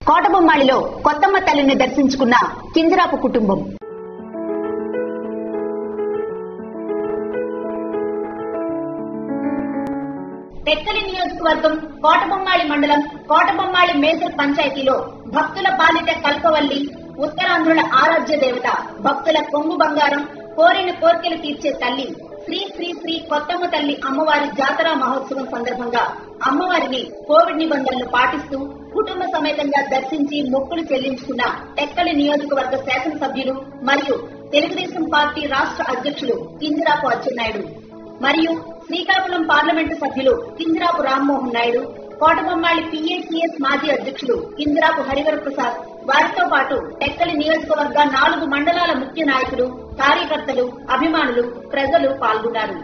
కోటబొమ్మాళిలో కొత్తమ్మ తల్లిని దర్శించుకున్న కింజరాపు కుటుంబం టెక్కలి నియోజకవర్గం కోటబొమ్మాళి మండలం కోటబొమ్మాళి మేజర్ పంచాయతీలో భక్తుల పాలిట కల్పవల్లి ఉత్తరాంధ్రుల ఆరాధ్య దేవత భక్తుల కొంగు బంగారం కోరిన కోర్కెలు తీర్చే తల్లి శ్రీ శ్రీ శ్రీ కొత్తమ్మ తల్లి అమ్మవారి జాతర మహోత్సవం సందర్భంగా అమ్మవారిని కోవిడ్ నిబంధనలు పాటిస్తూ కుటుంబ సమేతంగా దర్శించి మొక్కులు చెల్లించుకున్న టెక్కలి నియోజకవర్గ శాసనసభ్యులు మరియు తెలుగుదేశం పార్టీ రాష్ట్ర అధ్యక్షులు కింజరాపు అచ్చెన్నాయుడు మరియు శ్రీకాకుళం పార్లమెంటు సభ్యులు కింజరాపు రామ్మోహన్ నాయుడు కోటబొమ్మాళి పిఏసిఎస్ మాజీ అధ్యక్షులు కింజరాపు హరివర ప్రసాద్ వారితో పాటు టెక్కలి నియోజకవర్గ నాలుగు మండలాల ముఖ్య నాయకులు కార్యకర్తలు అభిమానులు ప్రజలు పాల్గొన్నారు